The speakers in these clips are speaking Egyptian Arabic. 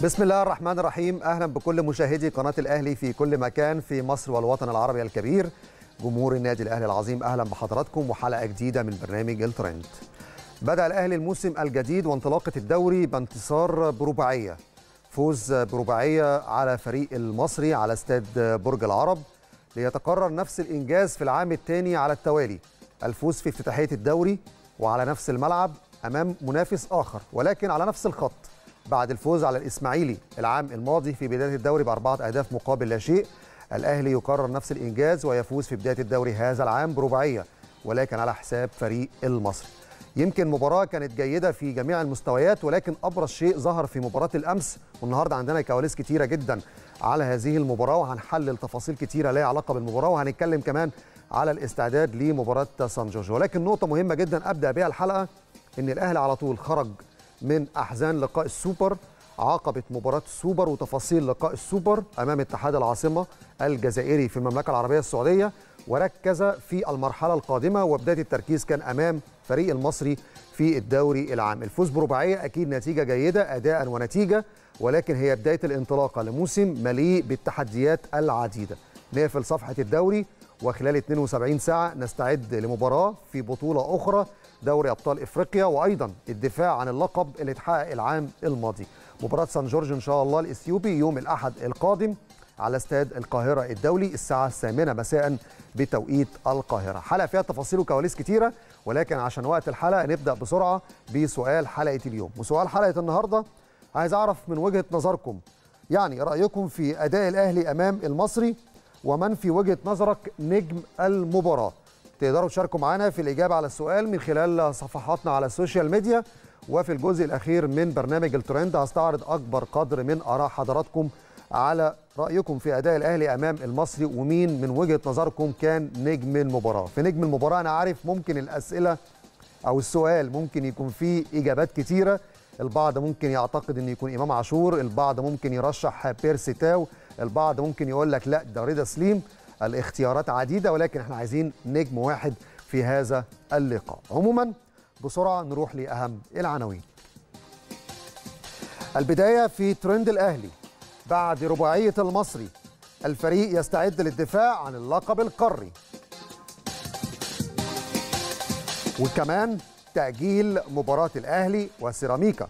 بسم الله الرحمن الرحيم اهلا بكل مشاهدي قناه الاهلي في كل مكان في مصر والوطن العربي الكبير جمهور النادي الاهلي العظيم اهلا بحضراتكم وحلقه جديده من برنامج الترند بدا الاهلي الموسم الجديد وانطلاقه الدوري بانتصار برباعيه فوز برباعيه على فريق المصري على استاد برج العرب ليتكرر نفس الانجاز في العام الثاني على التوالي الفوز في افتتاحيه الدوري وعلى نفس الملعب امام منافس اخر ولكن على نفس الخط بعد الفوز على الإسماعيلي العام الماضي في بداية الدوري بأربعة أهداف مقابل لا شيء الأهلي يكرر نفس الإنجاز ويفوز في بداية الدوري هذا العام برباعية ولكن على حساب فريق المصري يمكن مباراة كانت جيدة في جميع المستويات ولكن أبرز شيء ظهر في مباراة الأمس والنهاردة عندنا كواليس كتيرة جدا على هذه المباراة وهنحلل تفاصيل كتيرة لها علاقة بالمباراة وهنتكلم كمان على الاستعداد لمباراة سان جورج ولكن نقطة مهمة جدا أبدأ بها الحلقة إن الأهلي على طول خرج من احزان لقاء السوبر عقبت مباراه السوبر وتفاصيل لقاء السوبر امام اتحاد العاصمه الجزائري في المملكه العربيه السعوديه وركز في المرحله القادمه وبدايه التركيز كان امام فريق المصري في الدوري العام الفوز برباعيه اكيد نتيجه جيده اداء ونتيجه ولكن هي بدايه الانطلاقه لموسم مليء بالتحديات العديده نقفل صفحه الدوري وخلال 72 ساعه نستعد لمباراه في بطوله اخرى دوري ابطال افريقيا وايضا الدفاع عن اللقب اللي اتحقق العام الماضي مباراه سان جورج ان شاء الله الاثيوبي يوم الاحد القادم على استاد القاهره الدولي الساعه الثامنه مساء بتوقيت القاهره حلقه فيها تفاصيل وكواليس كتيره ولكن عشان وقت الحلقه نبدا بسرعه بسؤال حلقه اليوم وسؤال حلقه النهارده عايز اعرف من وجهه نظركم يعني رايكم في اداء الاهلي امام المصري ومن في وجهه نظرك نجم المباراه تقدروا تشاركوا معنا في الإجابة على السؤال من خلال صفحاتنا على السوشيال ميديا وفي الجزء الأخير من برنامج الترند هستعرض أكبر قدر من آراء حضراتكم على رأيكم في أداء الأهلي أمام المصري ومين من وجهة نظركم كان نجم المباراة في نجم المباراة أنا عارف ممكن الأسئلة أو السؤال ممكن يكون فيه إجابات كتيرة البعض ممكن يعتقد أن يكون إمام عاشور البعض ممكن يرشح بيرسي تاو البعض ممكن يقول لك لا ده رضا سليم الاختيارات عديده ولكن احنا عايزين نجم واحد في هذا اللقاء عموما بسرعه نروح لاهم العناوين البدايه في ترند الاهلي بعد رباعيه المصري الفريق يستعد للدفاع عن اللقب القاري وكمان تاجيل مباراه الاهلي وسيراميكا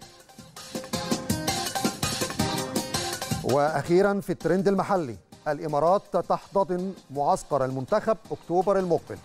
واخيرا في الترند المحلي الامارات تحتضن معسكر المنتخب اكتوبر المقبل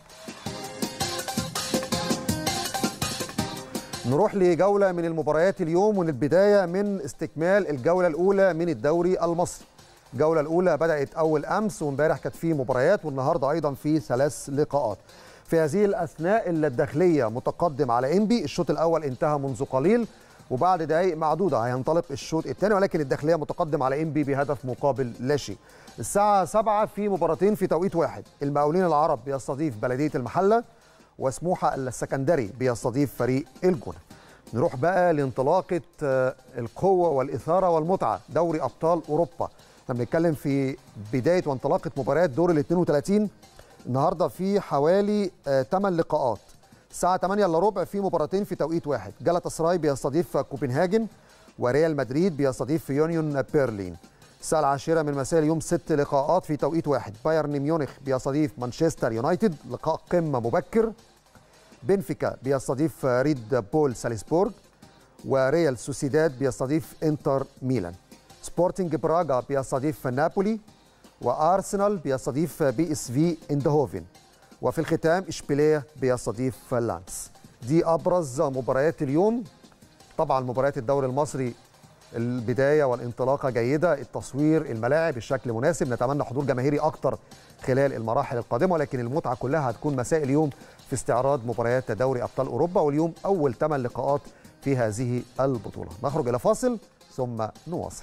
نروح لجوله من المباريات اليوم والبدايه من استكمال الجوله الاولى من الدوري المصري الجوله الاولى بدات اول امس وامبارح كانت في مباريات والنهارده ايضا في ثلاث لقاءات في هذه الاثناء الداخليه متقدم على انبي الشوط الاول انتهى منذ قليل وبعد دقائق معدوده هينطلق الشوط الثاني ولكن الداخليه متقدم على انبي بهدف مقابل لا شيء الساعة 7 في مباراتين في توقيت واحد المقاولين العرب بيستضيف بلدية المحلة وسموحة السكندري بيستضيف فريق الجونة نروح بقى لانطلاقة القوة والإثارة والمتعة دوري أبطال أوروبا احنا بنتكلم في بداية وانطلاقة مباريات دور ال 32 النهارده في حوالي 8 لقاءات الساعة 8 الا ربع في مباراتين في توقيت واحد جالاتا سراي بيستضيف كوبنهاجن وريال مدريد بيستضيف في يونيون بيرلين الساعة العاشرة من مساء اليوم ست لقاءات في توقيت واحد بايرن ميونخ بيستضيف مانشستر يونايتد لقاء قمة مبكر بنفيكا بيستضيف ريد بول سالزبورغ وريال سوسيداد بيستضيف انتر ميلان سبورتنج براغا بيستضيف نابولي وارسنال بيستضيف بي اس في اندهوفن وفي الختام اشبيليه بيستضيف لانس دي ابرز مباريات اليوم طبعا مباريات الدوري المصري البدايه والانطلاقه جيده التصوير الملاعب الشكل مناسب نتمنى حضور جماهيري اكتر خلال المراحل القادمه ولكن المتعه كلها هتكون مساء اليوم في استعراض مباريات دوري ابطال اوروبا واليوم اول 8 لقاءات في هذه البطوله نخرج الى فاصل ثم نواصل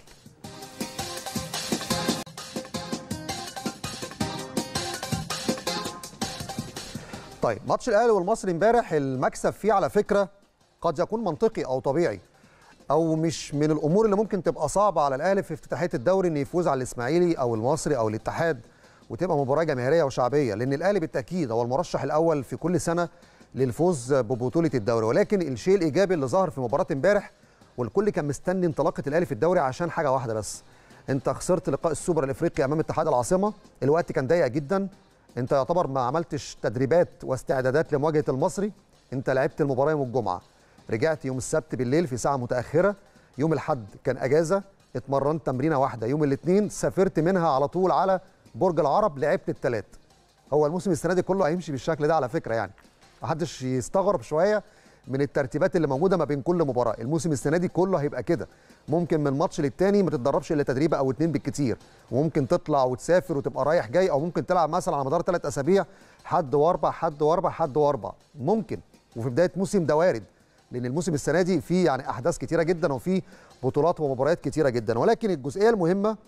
طيب ماتش الاهلي والمصري امبارح المكسب فيه على فكره قد يكون منطقي او طبيعي او مش من الامور اللي ممكن تبقى صعبه على الاهلي في افتتاحيه الدوري ان يفوز على الاسماعيلي او المصري او الاتحاد وتبقى مباراه جماهيريه وشعبيه لان الاهلي بالتاكيد هو المرشح الاول في كل سنه للفوز ببطوله الدوري ولكن الشيء الايجابي اللي ظهر في مباراه امبارح والكل كان مستني انطلاقه الاهلي في الدوري عشان حاجه واحده بس انت خسرت لقاء السوبر الافريقي امام اتحاد العاصمه الوقت كان ضيق جدا انت يعتبر ما عملتش تدريبات واستعدادات لمواجهه المصري انت لعبت المباراه يوم الجمعه رجعت يوم السبت بالليل في ساعه متاخره يوم الاحد كان اجازه اتمرنت تمرينه واحده يوم الاثنين سافرت منها على طول على برج العرب لعبت الثلاث هو الموسم السنه دي كله هيمشي بالشكل ده على فكره يعني محدش يستغرب شويه من الترتيبات اللي موجوده ما بين كل مباراه الموسم السنه دي كله هيبقى كده ممكن من ماتش للتاني ما تتدربش الا تدريبه او اتنين بالكتير وممكن تطلع وتسافر وتبقى رايح جاي او ممكن تلعب مثلا على مدار ثلاث اسابيع حد واربع حد واربع حد واربع ممكن وفي بدايه موسم ده وارد لان الموسم السنه دي فيه يعني احداث كتيره جدا وفيه بطولات ومباريات كتيره جدا ولكن الجزئيه المهمه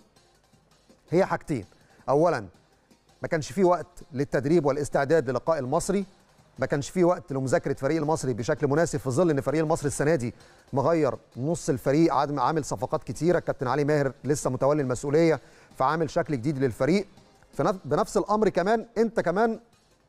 هي حاجتين اولا ما كانش فيه وقت للتدريب والاستعداد للقاء المصري ما كانش فيه وقت لمذاكره فريق المصري بشكل مناسب في ظل ان فريق المصري السنه دي مغير نص الفريق عامل صفقات كتيره الكابتن علي ماهر لسه متولي المسؤوليه فعامل شكل جديد للفريق بنفس الامر كمان انت كمان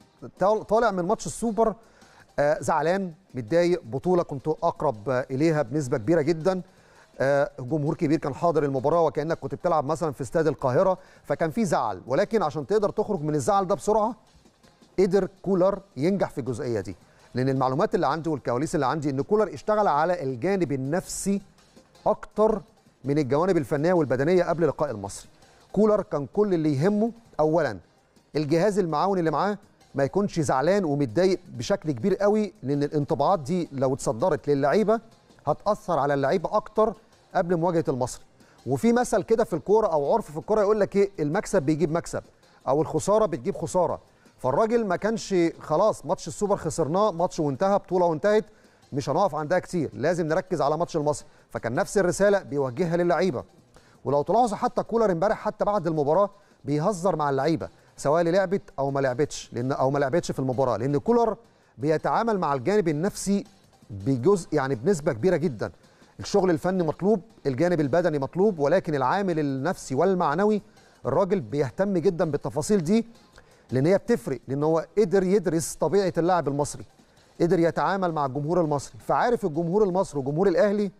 طالع من ماتش السوبر آه زعلان متضايق بطوله كنت اقرب اليها بنسبه كبيره جدا آه جمهور كبير كان حاضر المباراه وكانك كنت بتلعب مثلا في استاد القاهره فكان في زعل ولكن عشان تقدر تخرج من الزعل ده بسرعه قدر كولر ينجح في الجزئيه دي لان المعلومات اللي عندي والكواليس اللي عندي ان كولر اشتغل على الجانب النفسي اكتر من الجوانب الفنيه والبدنيه قبل لقاء المصري كولر كان كل اللي يهمه اولا الجهاز المعاون اللي معاه ما يكونش زعلان ومتضايق بشكل كبير قوي لان الانطباعات دي لو اتصدرت للعيبه هتاثر على اللعيبه اكتر قبل مواجهه المصري وفي مثل كده في الكوره او عرف في الكوره يقول لك ايه المكسب بيجيب مكسب او الخساره بتجيب خساره فالراجل ما كانش خلاص ماتش السوبر خسرناه ماتش وانتهى بطوله وانتهت مش هنقف عندها كتير لازم نركز على ماتش المصري فكان نفس الرساله بيوجهها للعيبه ولو تلاحظوا حتى كولر امبارح حتى بعد المباراه بيهزر مع اللعيبه سواء اللي لعبت او ما لعبتش لان او ما لعبتش في المباراه لان كولر بيتعامل مع الجانب النفسي بجزء يعني بنسبه كبيره جدا الشغل الفني مطلوب الجانب البدني مطلوب ولكن العامل النفسي والمعنوي الراجل بيهتم جدا بالتفاصيل دي لان هي بتفرق لان هو قدر يدرس طبيعه اللاعب المصري قدر يتعامل مع الجمهور المصري فعارف الجمهور المصري وجمهور الاهلي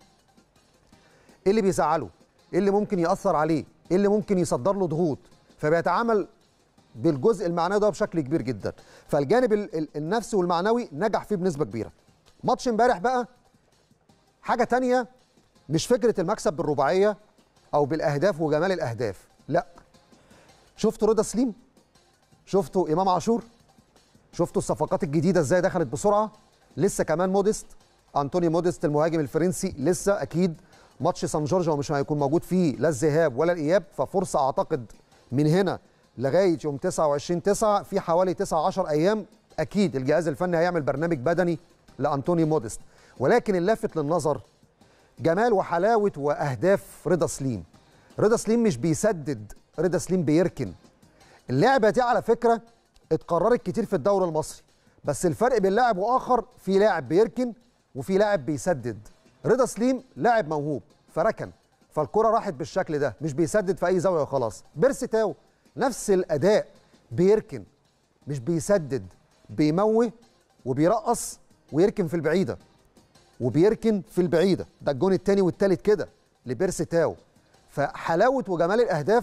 ايه اللي بيزعله ايه اللي ممكن ياثر عليه ايه اللي ممكن يصدر له ضغوط فبيتعامل بالجزء المعنوي ده بشكل كبير جدا فالجانب النفسي والمعنوي نجح فيه بنسبه كبيره ماتش امبارح بقى حاجه تانية مش فكره المكسب بالرباعيه او بالاهداف وجمال الاهداف لا شفتوا رضا سليم شفتوا امام عاشور شفتوا الصفقات الجديده ازاي دخلت بسرعه لسه كمان موديست انتوني موديست المهاجم الفرنسي لسه اكيد ماتش سان جورج هو مش هيكون موجود فيه لا الذهاب ولا الاياب ففرصه اعتقد من هنا لغايه يوم 29 9 في حوالي 9 10 ايام اكيد الجهاز الفني هيعمل برنامج بدني لانتوني موديست ولكن اللافت للنظر جمال وحلاوه واهداف رضا سليم رضا سليم مش بيسدد رضا سليم بيركن اللعبه دي على فكره اتكررت كتير في الدوري المصري بس الفرق بين لاعب واخر في لاعب بيركن وفي لاعب بيسدد رضا سليم لاعب موهوب فركن فالكره راحت بالشكل ده مش بيسدد في اي زاويه وخلاص بيرسي تاو نفس الاداء بيركن مش بيسدد بيموه وبيرقص ويركن في البعيده وبيركن في البعيده ده الجون الثاني والثالث كده لبيرسي تاو فحلاوه وجمال الاهداف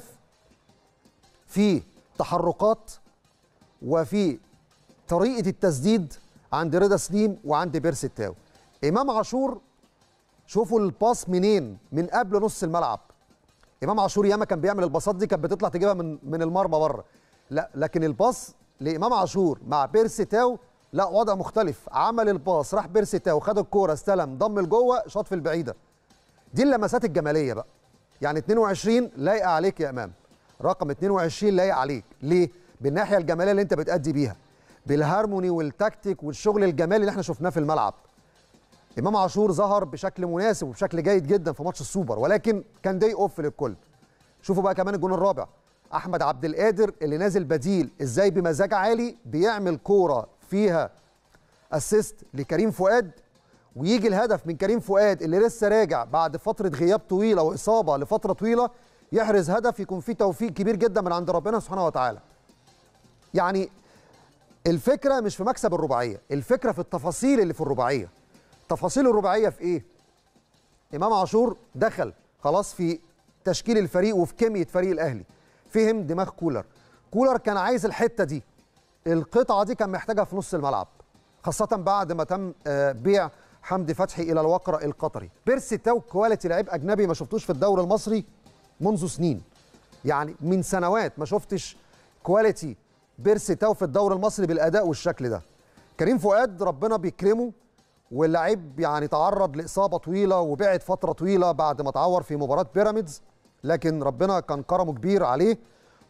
في تحركات وفي طريقه التسديد عند رضا سليم وعند بيرسي تاو امام عاشور شوفوا الباس منين من قبل نص الملعب امام عاشور ياما كان بيعمل الباصات دي كانت بتطلع تجيبها من من المرمى بره لا لكن الباص لامام عاشور مع بيرسي تاو لا وضع مختلف عمل الباص راح بيرسي تاو خد الكوره استلم ضم لجوه شاط في البعيده دي اللمسات الجماليه بقى يعني 22 لايقه عليك يا امام رقم 22 لايق عليك ليه بالناحيه الجماليه اللي انت بتأدي بيها بالهارموني والتكتيك والشغل الجمالي اللي احنا شفناه في الملعب امام عاشور ظهر بشكل مناسب وبشكل جيد جدا في ماتش السوبر ولكن كان داي اوف للكل شوفوا بقى كمان الجون الرابع احمد عبد القادر اللي نازل بديل ازاي بمزاج عالي بيعمل كوره فيها اسيست لكريم فؤاد ويجي الهدف من كريم فؤاد اللي لسه راجع بعد فتره غياب طويله واصابه لفتره طويله يحرز هدف يكون فيه توفيق كبير جدا من عند ربنا سبحانه وتعالى يعني الفكره مش في مكسب الرباعيه الفكره في التفاصيل اللي في الرباعيه تفاصيل الرباعيه في ايه امام عاشور دخل خلاص في تشكيل الفريق وفي كميه فريق الاهلي فهم دماغ كولر كولر كان عايز الحته دي القطعه دي كان محتاجها في نص الملعب خاصه بعد ما تم بيع حمدي فتحي الى الوقرة القطري بيرسي تاو كواليتي لعيب اجنبي ما شفتوش في الدوري المصري منذ سنين يعني من سنوات ما شفتش كواليتي بيرسي تاو في الدوري المصري بالاداء والشكل ده كريم فؤاد ربنا بيكرمه واللعيب يعني تعرض لاصابه طويله وبعد فتره طويله بعد ما تعور في مباراه بيراميدز لكن ربنا كان كرمه كبير عليه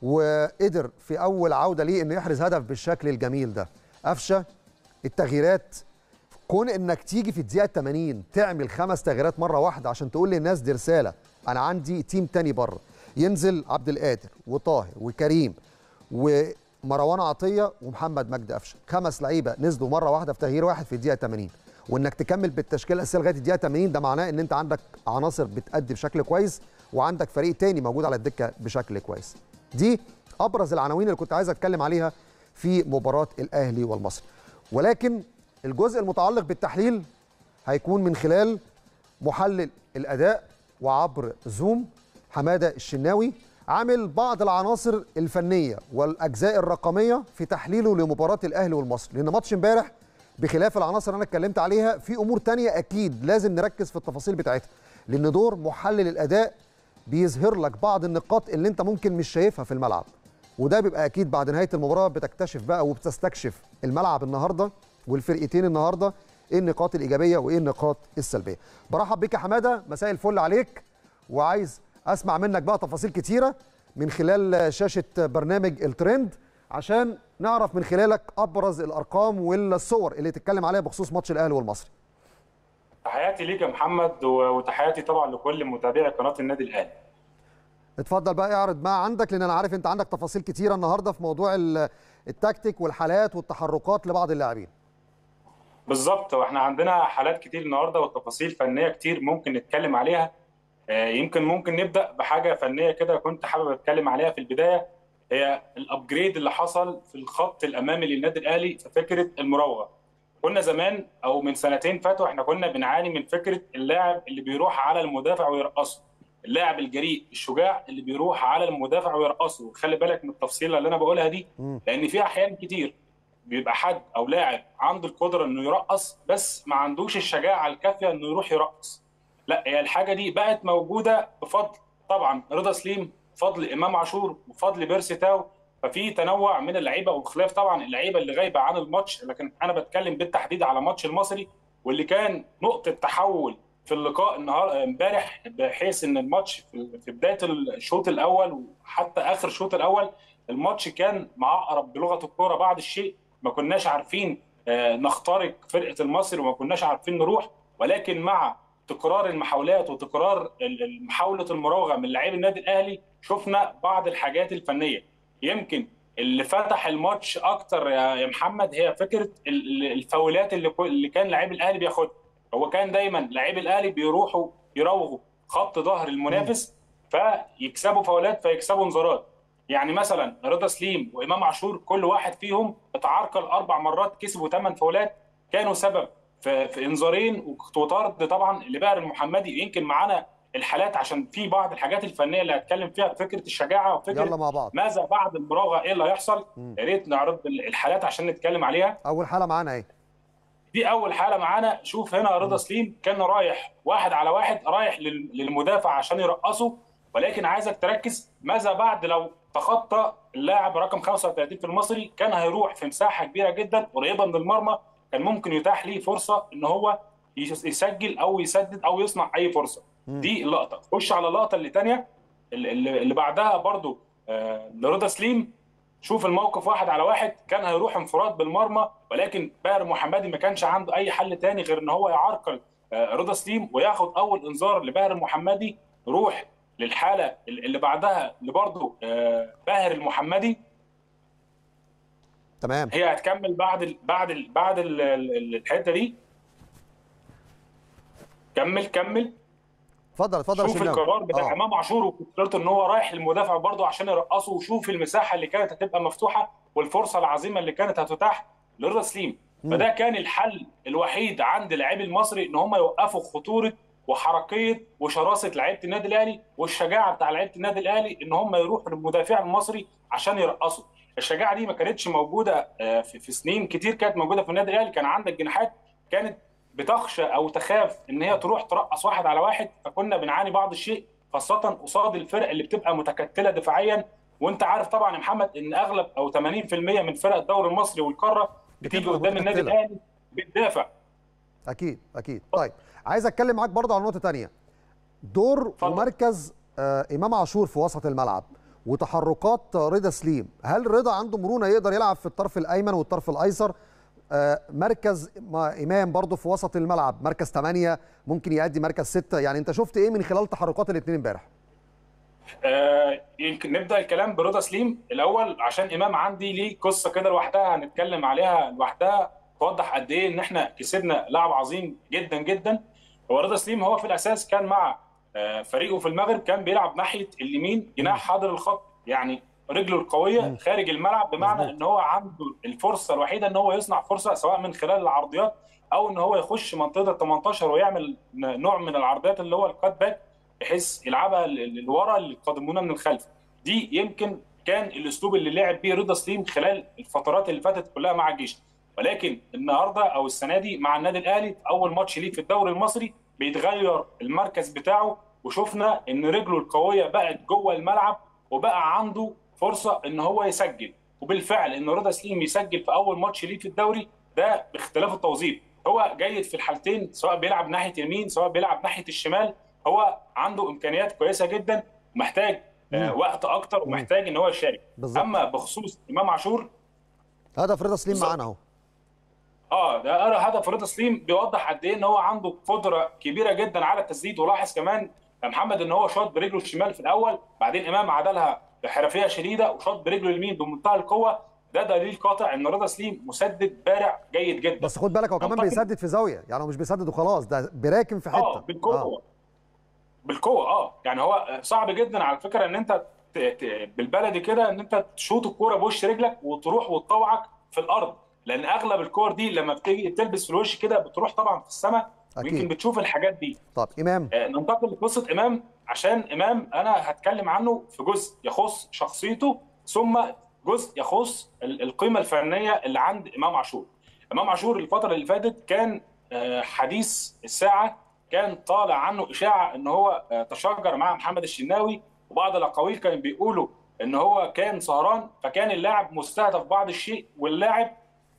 وقدر في اول عوده ليه انه يحرز هدف بالشكل الجميل ده قفشه التغييرات كون انك تيجي في الدقيقه 80 تعمل خمس تغييرات مره واحده عشان تقول للناس دي رساله انا عندي تيم تاني بره ينزل عبد القادر وطاهر وكريم ومروان عطيه ومحمد مجدي قفشه خمس لعيبه نزلوا مره واحده في تغيير واحد في الدقيقه 80 وانك تكمل بالتشكيله الاساسيه لغايه الدقيقه 80 ده معناه ان انت عندك عناصر بتأدي بشكل كويس وعندك فريق تاني موجود على الدكه بشكل كويس دي ابرز العناوين اللي كنت عايز اتكلم عليها في مباراه الاهلي والمصري ولكن الجزء المتعلق بالتحليل هيكون من خلال محلل الاداء وعبر زوم حماده الشناوي عامل بعض العناصر الفنيه والاجزاء الرقميه في تحليله لمباراه الاهلي والمصري لان ماتش امبارح بخلاف العناصر اللي انا اتكلمت عليها في امور تانية اكيد لازم نركز في التفاصيل بتاعتها لان دور محلل الاداء بيظهر لك بعض النقاط اللي انت ممكن مش شايفها في الملعب وده بيبقى اكيد بعد نهايه المباراه بتكتشف بقى وبتستكشف الملعب النهارده والفرقتين النهارده ايه النقاط الايجابيه وايه النقاط السلبيه برحب بيك يا حماده مساء الفل عليك وعايز اسمع منك بقى تفاصيل كتيره من خلال شاشه برنامج الترند عشان نعرف من خلالك ابرز الارقام والصور اللي تتكلم عليها بخصوص ماتش الاهلي والمصري تحياتي ليك يا محمد وتحياتي طبعا لكل متابعي قناه النادي الاهلي اتفضل بقى اعرض ما عندك لان انا عارف انت عندك تفاصيل كتيره النهارده في موضوع التكتيك والحالات والتحركات لبعض اللاعبين بالظبط واحنا عندنا حالات كتير النهارده وتفاصيل فنيه كتير ممكن نتكلم عليها يمكن ممكن نبدا بحاجه فنيه كده كنت حابب اتكلم عليها في البدايه هي الابجريد اللي حصل في الخط الامامي للنادي الاهلي في فكره المراوغه كنا زمان او من سنتين فاتوا احنا كنا بنعاني من فكره اللاعب اللي بيروح على المدافع ويرقصه اللاعب الجريء الشجاع اللي بيروح على المدافع ويرقصه خلي بالك من التفصيله اللي انا بقولها دي لان في احيان كتير بيبقى حد او لاعب عنده القدره انه يرقص بس ما عندوش الشجاعه الكافيه انه يروح يرقص لا هي الحاجه دي بقت موجوده بفضل طبعا رضا سليم فضل امام عاشور وفضل بيرسي تاو ففي تنوع من اللعيبه وخلاف طبعا اللعيبه اللي غايبه عن الماتش لكن انا بتكلم بالتحديد على ماتش المصري واللي كان نقطه تحول في اللقاء النهار امبارح بحيث ان الماتش في بدايه الشوط الاول وحتى اخر الشوط الاول الماتش كان معقرب بلغه الكوره بعض الشيء ما كناش عارفين نخترق فرقه المصري وما كناش عارفين نروح ولكن مع تكرار المحاولات وتكرار محاوله المراوغه من لاعبي النادي الاهلي شفنا بعض الحاجات الفنيه يمكن اللي فتح الماتش اكتر يا محمد هي فكره الفاولات اللي اللي كان لاعبي الاهلي بياخدها هو كان دايما لاعبي الاهلي بيروحوا يراوغوا خط ظهر المنافس فيكسبوا فاولات فيكسبوا انذارات يعني مثلا رضا سليم وامام عاشور كل واحد فيهم اتعرقل اربع مرات كسبوا ثمان فاولات كانوا سبب في, في انذارين وطرد طبعا لباهر المحمدي يمكن معانا الحالات عشان في بعض الحاجات الفنيه اللي هتكلم فيها فكره الشجاعه وفكره يلا مع بعض. ماذا بعد المراوغه ايه اللي هيحصل يا ريت نعرض الحالات عشان نتكلم عليها اول حاله معانا ايه دي اول حاله معانا شوف هنا رضا سليم كان رايح واحد على واحد رايح للمدافع عشان يرقصه ولكن عايزك تركز ماذا بعد لو تخطى اللاعب رقم 35 في المصري كان هيروح في مساحه كبيره جدا قريبه من المرمى كان ممكن يتاح ليه فرصه ان هو يسجل او يسدد او يصنع اي فرصه دي اللقطه خش على اللقطه اللي ثانيه اللي, اللي بعدها برضو آه لرضا سليم شوف الموقف واحد على واحد كان هيروح انفراد بالمرمى ولكن باهر محمدي ما كانش عنده اي حل تاني غير ان هو يعرقل آه رضا سليم وياخد اول انذار لباهر المحمدي روح للحاله اللي بعدها اللي برضه آه باهر المحمدي تمام هي هتكمل بعد ال بعد ال بعد ال الحته دي كمل كمل اتفضل اتفضل شوف القرار بتاع امام عاشور وفكرت ان هو رايح للمدافع برضه عشان يرقصه وشوف المساحه اللي كانت هتبقى مفتوحه والفرصه العظيمه اللي كانت هتتاح لرضا سليم فده كان الحل الوحيد عند اللاعب المصري ان هم يوقفوا خطوره وحركيه وشراسه لعيبه النادي الاهلي والشجاعه بتاع لعيبه النادي الاهلي ان هم يروحوا للمدافع المصري عشان يرقصوا الشجاعه دي ما كانتش موجوده في سنين كتير كانت موجوده في النادي الاهلي كان عندك جناحات كانت بتخشى او تخاف ان هي تروح ترقص واحد على واحد فكنا بنعاني بعض الشيء خاصه قصاد الفرق اللي بتبقى متكتله دفاعيا وانت عارف طبعا يا محمد ان اغلب او 80% من فرق الدوري المصري والقاره بتيجي قدام النادي الاهلي بتدافع اكيد اكيد طيب عايز اتكلم معاك برضه على نقطه ثانيه دور فضل. ومركز آه امام عاشور في وسط الملعب وتحركات رضا سليم هل رضا عنده مرونه يقدر يلعب في الطرف الايمن والطرف الايسر آه مركز امام برضه في وسط الملعب مركز 8 ممكن يأدي مركز 6 يعني انت شفت ايه من خلال تحركات الاثنين امبارح آه يمكن نبدا الكلام برضا سليم الاول عشان امام عندي ليه قصه كده لوحدها هنتكلم عليها لوحدها توضح قد ايه ان احنا كسبنا لاعب عظيم جدا جدا هو رضا سليم هو في الاساس كان مع آه فريقه في المغرب كان بيلعب ناحيه اليمين جناح حاضر الخط يعني رجله القويه خارج الملعب بمعنى ان هو عنده الفرصه الوحيده ان هو يصنع فرصه سواء من خلال العرضيات او ان هو يخش منطقه ال 18 ويعمل نوع من العرضيات اللي هو الكات باك بحيث يلعبها لورا اللي قادمونا من الخلف دي يمكن كان الاسلوب اللي لعب بيه رضا سليم خلال الفترات اللي فاتت كلها مع الجيش ولكن النهارده او السنه دي مع النادي الاهلي اول ماتش ليه في الدوري المصري بيتغير المركز بتاعه وشفنا ان رجله القويه بقت جوه الملعب وبقى عنده فرصه ان هو يسجل وبالفعل ان رضا سليم يسجل في اول ماتش ليه في الدوري ده باختلاف التوظيف هو جيد في الحالتين سواء بيلعب ناحيه اليمين سواء بيلعب ناحيه الشمال هو عنده امكانيات كويسه جدا محتاج آه وقت اكتر ومحتاج ان هو يشارك بالزبط. اما بخصوص امام عاشور هدف رضا سليم معانا اهو اه ده هدف رضا سليم بيوضح قد ايه ان هو عنده قدره كبيره جدا على التسديد ولاحظ كمان يا محمد ان هو شاط برجله الشمال في الاول بعدين امام عدلها بحرفيه شديده وشاط برجله اليمين بمنتهى القوه ده دليل قاطع ان رضا سليم مسدد بارع جيد جدا بس خد بالك هو كمان بيسدد في زاويه يعني هو مش بيسدد وخلاص ده بيراكم في حته اه بالقوه آه. بالقوه اه يعني هو صعب جدا على فكره ان انت بالبلدي كده ان انت تشوط الكوره بوش رجلك وتروح وتطوعك في الارض لان اغلب الكور دي لما بتيجي تلبس في الوش كده بتروح طبعا في السماء ويمكن بتشوف الحاجات دي طب امام آه ننتقل لقصه امام عشان امام انا هتكلم عنه في جزء يخص شخصيته ثم جزء يخص القيمه الفنيه اللي عند امام عاشور امام عاشور الفتره اللي فاتت كان آه حديث الساعه كان طالع عنه اشاعه ان هو آه تشاجر مع محمد الشناوي وبعض الاقاويل كانوا بيقولوا ان هو كان سهران فكان اللاعب مستهدف بعض الشيء واللاعب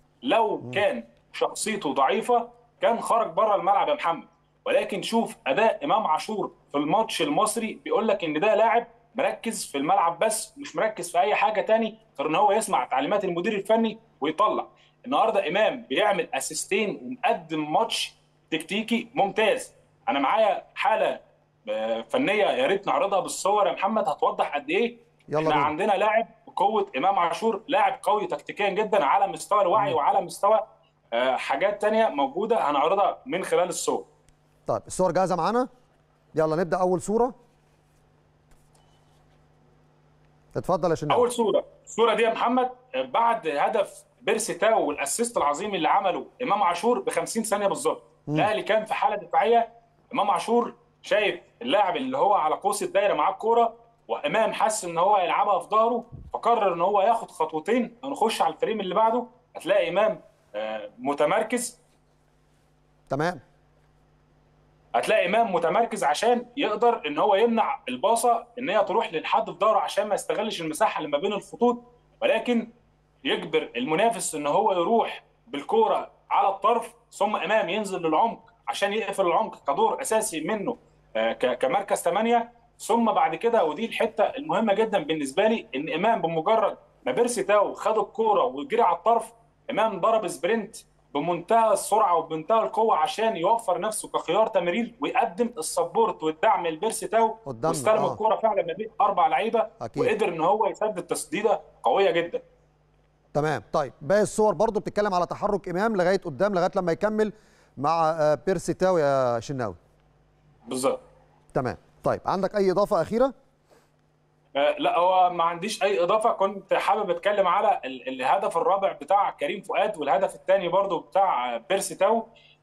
لو كان شخصيته ضعيفه كان خرج بره الملعب يا محمد ولكن شوف اداء امام عاشور في الماتش المصري بيقول لك ان ده لاعب مركز في الملعب بس مش مركز في اي حاجه تاني غير ان هو يسمع تعليمات المدير الفني ويطلع النهارده امام بيعمل اسيستين ومقدم ماتش تكتيكي ممتاز انا معايا حاله فنيه يا ريت نعرضها بالصور يا محمد هتوضح قد ايه يلا احنا بينا. عندنا لاعب بقوه امام عاشور لاعب قوي تكتيكيا جدا على مستوى الوعي وعلى مستوى آه، حاجات تانية موجوده هنعرضها من خلال الصور طيب الصور جاهزه معانا يلا نبدا اول صوره اتفضل يا شناوي اول صوره الصوره دي يا محمد آه، بعد هدف بيرسي تاو والاسيست العظيم اللي عمله امام عاشور ب 50 ثانيه بالظبط الاهلي كان في حاله دفاعيه امام عاشور شايف اللاعب اللي هو على قوس الدايره معاه الكوره وامام حس ان هو يلعبها في ظهره فقرر ان هو ياخد خطوتين ونخش على الفريم اللي بعده هتلاقي امام آه، متمركز تمام هتلاقي امام متمركز عشان يقدر ان هو يمنع الباصه ان هي تروح للحد في ظهره عشان ما يستغلش المساحه اللي ما بين الخطوط ولكن يجبر المنافس ان هو يروح بالكوره على الطرف ثم امام ينزل للعمق عشان يقفل العمق كدور اساسي منه آه، ك- كمركز 8 ثم بعد كده ودي الحته المهمه جدا بالنسبه لي ان امام بمجرد ما بيرسي تاو خد الكوره وجري على الطرف امام ضرب سبرنت بمنتهى السرعه وبمنتهى القوه عشان يوفر نفسه كخيار تمرير ويقدم السبورت والدعم لبيرسي تاو قدامنا، واستلم آه. الكوره فعلا ما بين اربع لعيبه أكيد. وقدر ان هو يسدد تسديده قويه جدا تمام طيب باقي الصور برضو بتتكلم على تحرك امام لغايه قدام لغايه لما يكمل مع آه، بيرسي تاو يا شناوي بالظبط تمام طيب عندك اي اضافه اخيره آه، لا هو ما عنديش اي اضافه كنت حابب اتكلم على ال- الهدف الرابع بتاع كريم فؤاد والهدف الثاني برضو بتاع آه، بيرسي تاو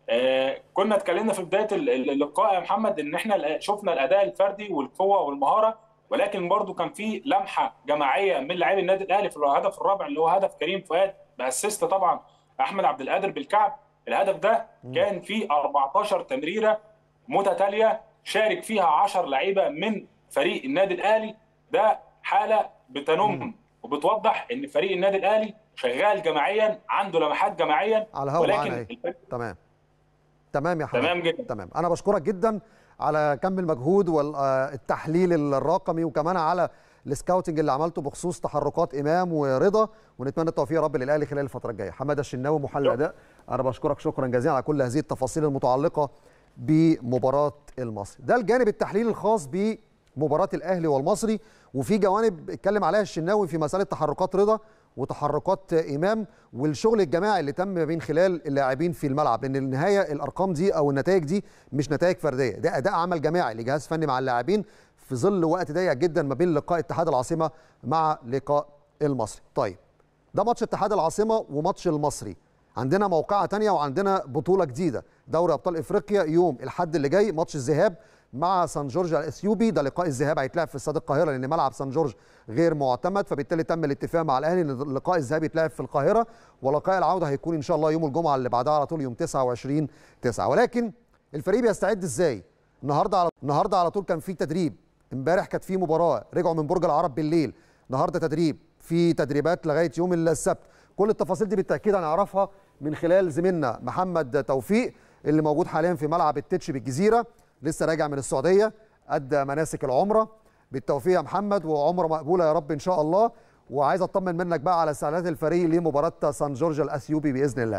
آه، كنا اتكلمنا في بدايه اللقاء يا محمد ان احنا شفنا الاداء الفردي والقوه والمهاره ولكن برضو كان في لمحه جماعيه من لاعبي النادي الاهلي في الهدف الرابع اللي هو هدف كريم فؤاد باسيست طبعا احمد عبد القادر بالكعب الهدف ده كان فيه 14 تمريره متتاليه شارك فيها 10 لعيبه من فريق النادي الاهلي ده حاله بتنم وبتوضح ان فريق النادي الاهلي شغال جماعيا عنده لمحات جماعيا على الهوا ولكن الفريق... تمام تمام يا حبيبي تمام جدا تمام انا بشكرك جدا على كم المجهود والتحليل الرقمي وكمان على السكاوتنج اللي عملته بخصوص تحركات امام ورضا ونتمنى التوفيق يا رب للاهلي خلال الفتره الجايه حماده الشناوي محلل اداء انا بشكرك شكرا جزيلا على كل هذه التفاصيل المتعلقه بمباراه المصري ده الجانب التحليلي الخاص بمباراه الاهلي والمصري وفي جوانب اتكلم عليها الشناوي في مساله تحركات رضا وتحركات امام والشغل الجماعي اللي تم ما بين خلال اللاعبين في الملعب لان النهايه الارقام دي او النتائج دي مش نتائج فرديه ده اداء عمل جماعي لجهاز فني مع اللاعبين في ظل وقت ضيق جدا ما بين لقاء اتحاد العاصمه مع لقاء المصري طيب ده ماتش اتحاد العاصمه وماتش المصري عندنا موقعة تانية وعندنا بطولة جديدة دوري أبطال إفريقيا يوم الحد اللي جاي ماتش الذهاب مع سان جورج الاثيوبي ده لقاء الذهاب هيتلعب في استاد القاهره لان ملعب سان جورج غير معتمد فبالتالي تم الاتفاق مع الاهلي ان لقاء الذهاب يتلعب في القاهره ولقاء العوده هيكون ان شاء الله يوم الجمعه اللي بعدها على طول يوم 29 9 ولكن الفريق بيستعد ازاي النهارده على النهارده على طول كان في تدريب امبارح كانت في مباراه رجعوا من برج العرب بالليل النهارده تدريب في تدريبات لغايه يوم السبت كل التفاصيل دي بالتاكيد هنعرفها من خلال زميلنا محمد توفيق اللي موجود حاليا في ملعب التتش بالجزيره لسه راجع من السعوديه ادى مناسك العمره بالتوفيق يا محمد وعمره مقبوله يا رب ان شاء الله وعايز اطمن منك بقى على استعدادات الفريق لمباراه سان جورج الاثيوبي باذن الله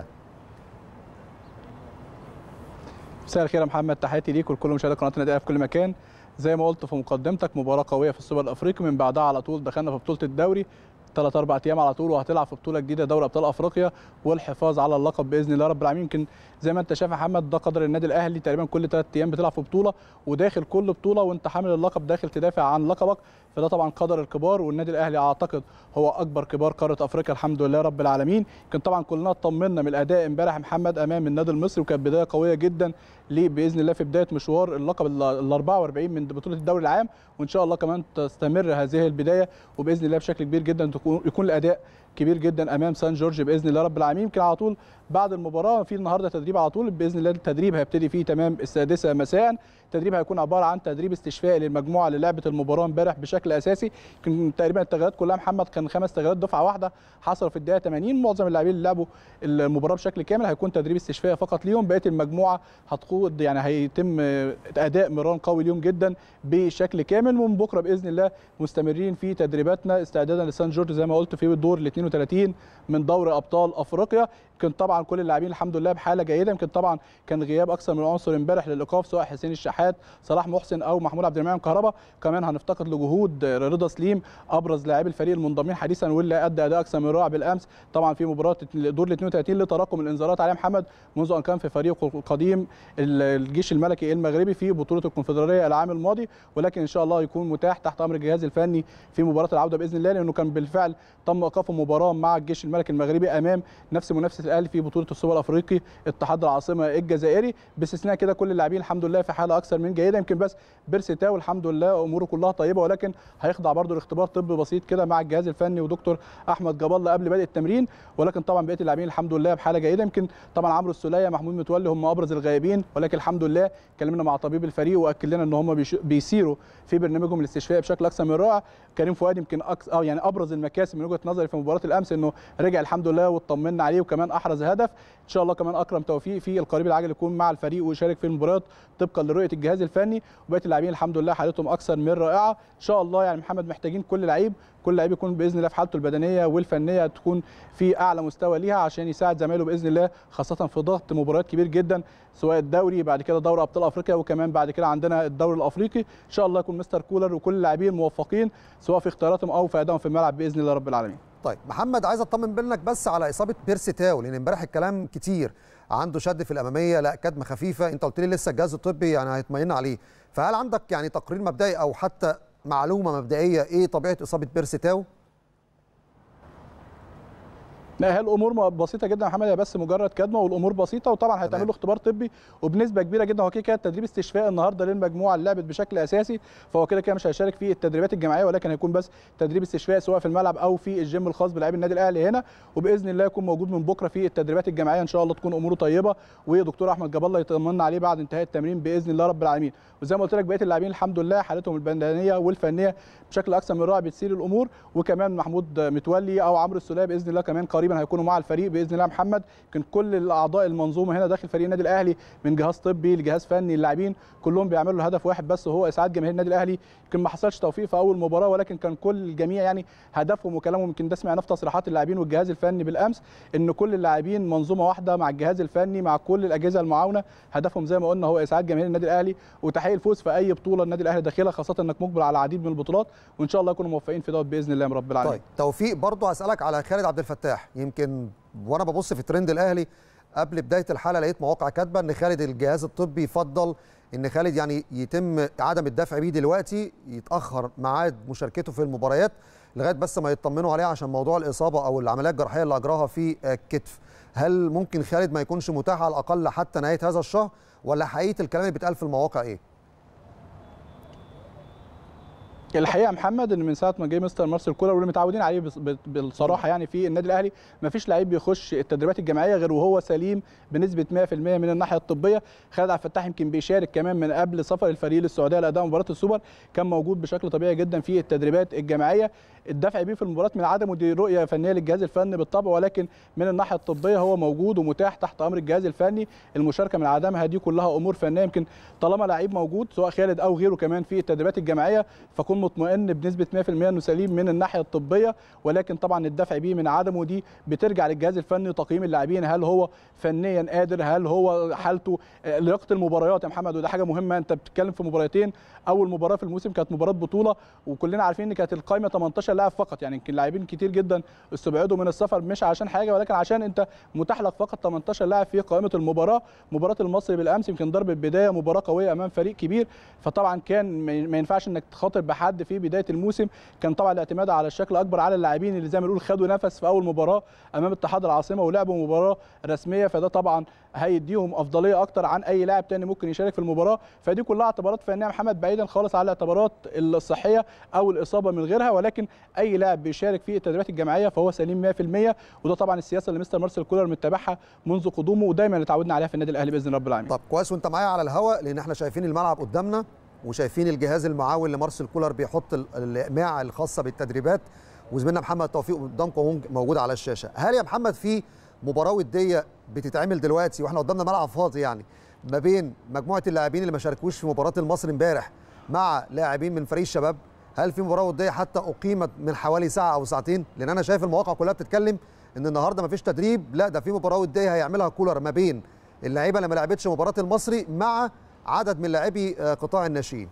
مساء الخير يا محمد تحياتي ليك ولكل مشاهدي قناه النادي في كل مكان زي ما قلت في مقدمتك مباراه قويه في السوبر الافريقي من بعدها على طول دخلنا في بطوله الدوري ثلاث اربع ايام على طول وهتلعب في بطوله جديده دوري ابطال افريقيا والحفاظ على اللقب باذن الله رب العالمين يمكن زي ما انت شايف يا محمد ده قدر النادي الاهلي تقريبا كل ثلاث ايام بتلعب في بطوله وداخل كل بطوله وانت حامل اللقب داخل تدافع عن لقبك فده طبعا قدر الكبار والنادي الاهلي اعتقد هو اكبر كبار قاره افريقيا الحمد لله رب العالمين يمكن طبعا كلنا اطمنا من الاداء امبارح يا محمد امام النادي المصري وكانت بدايه قويه جدا ليه باذن الله في بدايه مشوار اللقب ال 44 من بطوله الدوري العام وان شاء الله كمان تستمر هذه البدايه وباذن الله بشكل كبير جدا يكون الاداء كبير جدا امام سان جورج باذن الله رب العالمين يمكن على طول بعد المباراه في النهارده تدريب على طول باذن الله التدريب هيبتدي فيه تمام السادسه مساء التدريب هيكون عباره عن تدريب استشفائي للمجموعه اللي لعبت المباراه امبارح بشكل اساسي كان تقريبا التغييرات كلها محمد كان خمس تغييرات دفعه واحده حصلوا في الدقيقه 80 معظم اللاعبين اللي لعبوا المباراه بشكل كامل هيكون تدريب استشفائي فقط ليهم بقيه المجموعه هتخوض يعني هيتم اداء مران قوي ليهم جدا بشكل كامل ومن بكره باذن الله مستمرين في تدريباتنا استعدادا لسان جورج زي ما قلت في الدور ال 32 من دوري ابطال افريقيا يمكن طبعا كل اللاعبين الحمد لله بحاله جيده يمكن طبعا كان غياب اكثر من عنصر امبارح للايقاف سواء حسين الشحات صلاح محسن او محمود عبد المنعم كهربا كمان هنفتقد لجهود رضا سليم ابرز لاعبي الفريق المنضمين حديثا واللي ادى اداء اكثر من رائع بالامس طبعا في مباراه الدور ال 32 لتراكم الانذارات عليه محمد منذ ان كان في فريقه القديم الجيش الملكي المغربي في بطوله الكونفدراليه العام الماضي ولكن ان شاء الله يكون متاح تحت امر الجهاز الفني في مباراه العوده باذن الله لانه كان بالفعل تم ايقافه مباراه مع الجيش الملكي المغربي امام نفس منافسه الاهلي في بطوله السوبر الافريقي اتحاد العاصمه الجزائري باستثناء كده كل اللاعبين الحمد لله في حاله اكثر من جيده يمكن بس بيرسي تاو الحمد لله اموره كلها طيبه ولكن هيخضع برضه لاختبار طبي بسيط كده مع الجهاز الفني ودكتور احمد جاب الله قبل بدء التمرين ولكن طبعا بقيه اللاعبين الحمد لله بحاله جيده يمكن طبعا عمرو السوليه محمود متولي هم ابرز الغائبين ولكن الحمد لله اتكلمنا مع طبيب الفريق واكد لنا ان هم بيسيروا في برنامجهم الاستشفائي بشكل اكثر من رائع كريم فؤاد يمكن أكس أو يعني ابرز المكاسب من وجهه نظري في مباراه الامس انه رجع الحمد لله واطمنا عليه وكمان احرز هدف ان شاء الله كمان اكرم توفيق في القريب العاجل يكون مع الفريق ويشارك في المباريات طبقا لرؤيه الجهاز الفني وبقيه اللاعبين الحمد لله حالتهم اكثر من رائعه ان شاء الله يعني محمد محتاجين كل لعيب كل لعيب يكون باذن الله في حالته البدنيه والفنيه تكون في اعلى مستوى ليها عشان يساعد زمايله باذن الله خاصه في ضغط مباريات كبير جدا سواء الدوري بعد كده دوري ابطال افريقيا وكمان بعد كده عندنا الدوري الافريقي ان شاء الله يكون مستر كولر وكل اللاعبين موفقين سواء في اختياراتهم او في ادائهم في الملعب باذن الله رب العالمين طيب محمد عايز اطمن منك بس على اصابه بيرسي تاو لان امبارح الكلام كتير عنده شد في الاماميه لا كدمه خفيفه انت قلت لي لسه الجهاز الطبي يعني هيطمئن عليه فهل عندك يعني تقرير مبدئي او حتى معلومه مبدئيه ايه طبيعه اصابه بيرسي تاو لا هي الامور بسيطه جدا يا محمد هي بس مجرد كدمه والامور بسيطه وطبعا هيتعمل له اختبار طبي وبنسبه كبيره جدا هو كده كده تدريب استشفاء النهارده للمجموعه اللي لعبت بشكل اساسي فهو كده كده مش هيشارك في التدريبات الجماعيه ولكن هيكون بس تدريب استشفاء سواء في الملعب او في الجيم الخاص بلاعبي النادي الاهلي هنا وباذن الله يكون موجود من بكره في التدريبات الجماعيه ان شاء الله تكون اموره طيبه ودكتور احمد جاب الله يطمنا عليه بعد انتهاء التمرين باذن الله رب العالمين وزي ما قلت لك بقيه اللاعبين الحمد لله حالتهم البدنيه والفنيه بشكل اكثر من رائع بتسير الامور وكمان محمود متولي او عمرو السوليه باذن الله كمان قريبا هيكونوا مع الفريق باذن الله محمد كان كل الاعضاء المنظومه هنا داخل فريق النادي الاهلي من جهاز طبي لجهاز فني اللاعبين كلهم بيعملوا هدف واحد بس وهو اسعاد جماهير النادي الاهلي يمكن ما حصلش توفيق في اول مباراه ولكن كان كل الجميع يعني هدفهم وكلامهم يمكن ده سمعناه في تصريحات اللاعبين والجهاز الفني بالامس ان كل اللاعبين منظومه واحده مع الجهاز الفني مع كل الاجهزه المعاونه هدفهم زي ما قلنا هو اسعاد جماهير النادي الاهلي وتحقيق الفوز في اي بطوله النادي الاهلي داخلها خاصه انك مقبل على العديد من البطولات وان شاء الله يكونوا موفقين في دوت باذن الله رب العالمين طيب توفيق برضه هسالك على خالد عبد الفتاح يمكن وانا ببص في ترند الاهلي قبل بدايه الحلقه لقيت مواقع كاتبه ان خالد الجهاز الطبي يفضل ان خالد يعني يتم عدم الدفع بيه دلوقتي يتاخر ميعاد مشاركته في المباريات لغايه بس ما يطمنوا عليه عشان موضوع الاصابه او العمليه الجراحيه اللي اجراها في الكتف هل ممكن خالد ما يكونش متاح على الاقل حتى نهايه هذا الشهر ولا حقيقه الكلام اللي بيتقال في المواقع ايه الحقيقه محمد ان من ساعه ما جه مستر مارسيل كولر واللي متعودين عليه بالصراحه يعني في النادي الاهلي ما فيش لعيب بيخش التدريبات الجماعيه غير وهو سليم بنسبه 100% من الناحيه الطبيه خالد عبد الفتاح يمكن بيشارك كمان من قبل سفر الفريق للسعوديه لاداء مباراه السوبر كان موجود بشكل طبيعي جدا في التدريبات الجماعيه الدفع بيه في المباراه من عدمه دي رؤيه فنيه للجهاز الفني بالطبع ولكن من الناحيه الطبيه هو موجود ومتاح تحت امر الجهاز الفني المشاركه من عدمها دي كلها امور فنيه يمكن طالما لعيب موجود سواء خالد او غيره كمان في التدريبات الجماعيه فكون مطمئن بنسبه 100% انه سليم من الناحيه الطبيه ولكن طبعا الدفع بيه من عدمه دي بترجع للجهاز الفني تقييم اللاعبين هل هو فنيا قادر هل هو حالته لياقه المباريات يا محمد وده حاجه مهمه انت بتتكلم في مباراتين اول مباراه في الموسم كانت مباراه بطوله وكلنا عارفين ان كانت القائمه 18 لاعب فقط يعني يمكن لاعبين كتير جدا استبعدوا من السفر مش عشان حاجه ولكن عشان انت متاح لك فقط 18 لاعب في قائمه المباراه مباراه المصري بالامس يمكن ضربه بدايه مباراه قويه امام فريق كبير فطبعا كان ما ينفعش انك تخاطر بحد في بدايه الموسم كان طبعا الاعتماد على الشكل اكبر على اللاعبين اللي زي ما نقول خدوا نفس في اول مباراه امام اتحاد العاصمه ولعبوا مباراه رسميه فده طبعا هيديهم افضليه اكتر عن اي لاعب تاني ممكن يشارك في المباراه فدي كلها اعتبارات فنيه محمد بعيدا خالص على الاعتبارات الصحيه او الاصابه من غيرها ولكن اي لاعب بيشارك في التدريبات الجماعيه فهو سليم 100% وده طبعا السياسه اللي مستر مارسيل كولر متبعها منذ قدومه ودايما اتعودنا عليها في النادي الاهلي باذن رب العالمين طب كويس وانت معايا على الهواء لان احنا شايفين الملعب قدامنا وشايفين الجهاز المعاون لمارسيل كولر بيحط الاقماع الخاصه بالتدريبات وزميلنا محمد توفيق قدامكم موجود على الشاشه هل يا محمد في مباراه وديه بتتعمل دلوقتي واحنا قدامنا ملعب فاضي يعني ما بين مجموعه اللاعبين اللي ما شاركوش في مباراه المصري امبارح مع لاعبين من فريق الشباب هل في مباراه وديه حتى اقيمت من حوالي ساعه او ساعتين لان انا شايف المواقع كلها بتتكلم ان النهارده ما فيش تدريب لا ده في مباراه وديه هيعملها كولر ما بين اللعيبه اللي ما لعبتش مباراه المصري مع عدد من لاعبي قطاع الناشئين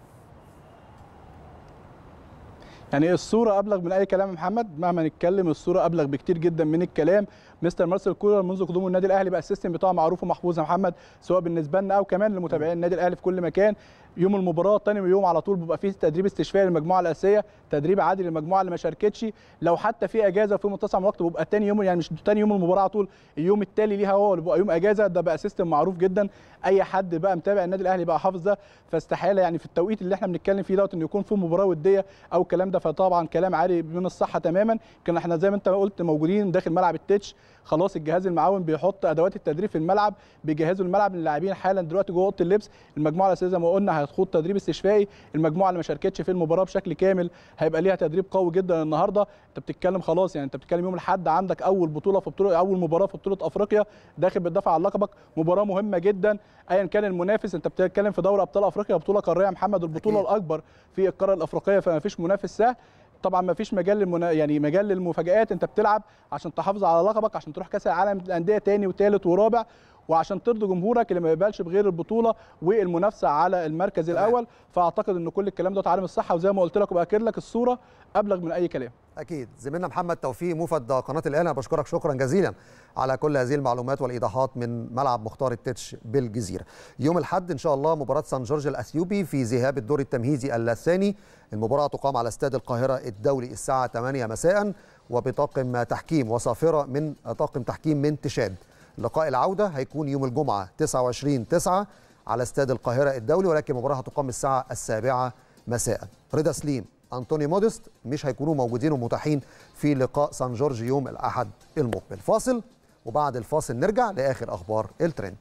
يعني الصوره ابلغ من اي كلام يا محمد مهما نتكلم الصوره ابلغ بكتير جدا من الكلام مستر مارسيل كولر منذ قدومه النادي الاهلي بقى السيستم بتاعه معروف ومحفوظ يا محمد سواء بالنسبه لنا او كمان لمتابعين النادي الاهلي في كل مكان يوم المباراه تاني يوم على طول بيبقى فيه تدريب استشفائي للمجموعه الاساسيه تدريب عادي للمجموعه اللي ما شاركتش لو حتى في اجازه وفي متسع من الوقت بيبقى تاني يوم يعني مش تاني يوم المباراه على طول اليوم التالي ليها هو اللي بيبقى يوم اجازه ده بقى سيستم معروف جدا اي حد بقى متابع النادي الاهلي بقى حافظ ده فاستحاله يعني في التوقيت اللي احنا بنتكلم فيه دوت انه يكون في مباراه وديه او الكلام ده فطبعا كلام عالي من الصحه تماما كان احنا زي ما انت قلت موجودين داخل ملعب التتش خلاص الجهاز المعاون بيحط ادوات التدريب في الملعب بيجهزوا الملعب للاعبين حالا دلوقتي جوه اوضه اللبس المجموعه الاساسيه زي ما قلنا هتخوض تدريب استشفائي المجموعه اللي ما شاركتش في المباراه بشكل كامل هيبقى ليها تدريب قوي جدا النهارده انت بتتكلم خلاص يعني انت بتتكلم يوم الاحد عندك اول بطوله في بطوله اول مباراه في بطوله افريقيا داخل بتدافع عن لقبك مباراه مهمه جدا ايا كان المنافس انت بتتكلم في دوري ابطال افريقيا بطوله قاريه محمد البطوله أكيد. الاكبر في القاره الافريقيه فما فيش منافس سهل طبعا ما فيش مجال للمنا... يعني مجال للمفاجآت انت بتلعب عشان تحافظ على لقبك عشان تروح كاس العالم للانديه تاني وثالث ورابع وعشان ترضي جمهورك اللي ما يقبلش بغير البطوله والمنافسه على المركز الاول فاعتقد ان كل الكلام ده عالم الصحه وزي ما قلت لك وباكد لك الصوره ابلغ من اي كلام اكيد زميلنا محمد توفيق موفد قناه الاهلي انا بشكرك شكرا جزيلا على كل هذه المعلومات والايضاحات من ملعب مختار التتش بالجزيره يوم الاحد ان شاء الله مباراه سان جورج الاثيوبي في ذهاب الدور التمهيدي الثاني المباراه تقام على استاد القاهره الدولي الساعه 8 مساء وبطاقم تحكيم وصافره من طاقم تحكيم من تشاد لقاء العوده هيكون يوم الجمعه 29 9 على استاد القاهره الدولي ولكن المباراه هتقام الساعه السابعه مساء رضا سليم انطوني مودست مش هيكونوا موجودين ومتاحين في لقاء سان جورج يوم الاحد المقبل فاصل وبعد الفاصل نرجع لاخر اخبار الترند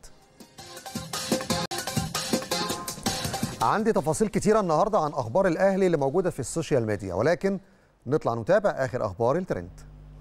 عندي تفاصيل كتيرة النهاردة عن أخبار الأهلي اللي موجودة في السوشيال ميديا ولكن نطلع نتابع آخر أخبار الترند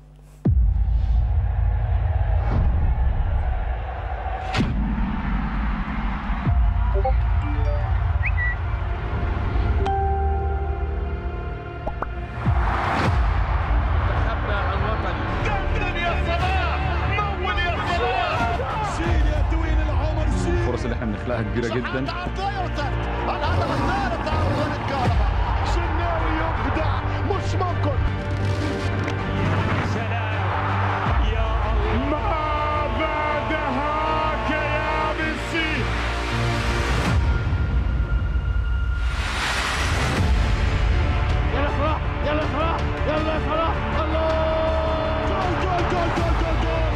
الفرص اللي احنا بنخلقها كبيره جدا الهدف الثالث تعرض للكهرباء شناوي يبدع مش ممكن ما بعدها يا ميسي يلا فرح يلا فرح يلا فرح الله جول جول جول جول جول جول